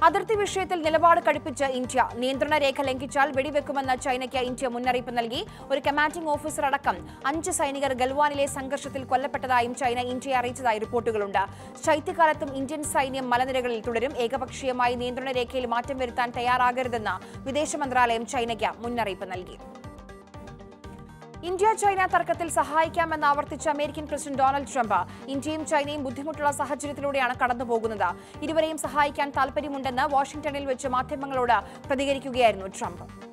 അതിർത്തി വിഷയത്തിൽ നിലപാട് കടുപ്പിച്ച് ഇന്ത്യ നിയന്ത്രണ രേഖ ലംഘിച്ചാൽ വെടിവെക്കുമെന്ന് ചൈനയ്ക്ക് ഇന്ത്യ മുന്നറിയിപ്പ് നൽകി ഒരു കമാൻഡിംഗ് ഓഫീസർ അടക്കം അഞ്ച് സൈനികർ ഗൽവാനിലെ സംഘർഷത്തിൽ കൊല്ലപ്പെട്ടതായും ചൈന ഇന്ത്യയെ അറിയിച്ചതായി റിപ്പോർട്ടുകളുണ്ട് ശൈത്യകാലത്തും ഇന്ത്യൻ സൈന്യം മലനിരകളിൽ തുടരും ഏകപക്ഷീയമായി നിയന്ത്രണ രേഖയിൽ മാറ്റം വരുത്താൻ തയ്യാറാകരുതെന്ന് വിദേശ മന്ത്രാലയം ചൈനയ്ക്ക് മുന്നറിയിപ്പ് നൽകി ഇന്ത്യ ചൈന തർക്കത്തിൽ സഹായിക്കാമെന്ന് ആവർത്തിച്ച അമേരിക്കൻ പ്രസിഡന്റ് ഡൊണാൾഡ് ട്രംപ് ഇന്ത്യയും ചൈനയും ബുദ്ധിമുട്ടുള്ള സാഹചര്യത്തിലൂടെയാണ് കടന്നുപോകുന്നത് ഇരുവരെയും സഹായിക്കാൻ താൽപര്യമുണ്ടെന്ന് വാഷിംഗ്ടണിൽ വെച്ച് മാധ്യമങ്ങളോട് പ്രതികരിക്കുകയായിരുന്നു ട്രംപ്